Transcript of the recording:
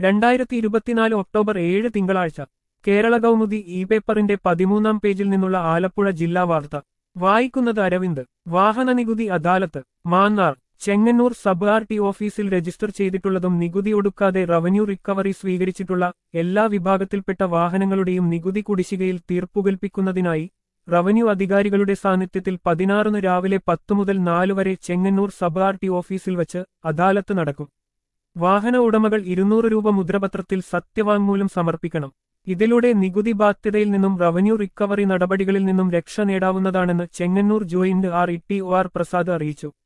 രണ്ടായിരത്തി ഇരുപത്തിനാല് ഒക്ടോബർ ഏഴ് തിങ്കളാഴ്ച കേരള കൗമുദി ഇ പേപ്പറിന്റെ പതിമൂന്നാം പേജിൽ നിന്നുള്ള ആലപ്പുഴ ജില്ലാ വാർത്ത വായിക്കുന്നത് അരവിന്ദ് വാഹന നികുതി അദാലത്ത് Mannar Chengannur sub R T ഓഫീസിൽ രജിസ്റ്റർ ചെയ്തിട്ടുള്ളതും നികുതി ഒടുക്കാതെ റവന്യൂ റിക്കവറി സ്വീകരിച്ചിട്ടുള്ള എല്ലാ വിഭാഗത്തിൽപ്പെട്ട വാഹനങ്ങളുടെയും നികുതി കുടിശ്ശികയിൽ തീർപ്പുകൽപ്പിക്കുന്നതിനായി റവന്യൂ അധികാരികളുടെ സാന്നിധ്യത്തിൽ പതിനാറിന് രാവിലെ പത്തു മുതൽ നാലു വരെ ചെങ്ങന്നൂർ സബ് ആർ ടി ഓഫീസിൽ വച്ച് അദാലത്ത് നടക്കും വാഹന ഉടമകൾ ഇരുന്നൂറ് രൂപ മുദ്രപത്രത്തിൽ സത്യവാങ്മൂലം സമർപ്പിക്കണം ഇതിലൂടെ നികുതി ബാധ്യതയിൽ നിന്നും റവന്യൂ റിക്കവറി നടപടികളിൽ നിന്നും രക്ഷ നേടാവുന്നതാണെന്ന് Chengannur joint R E T O R Prasad അറിയിച്ചു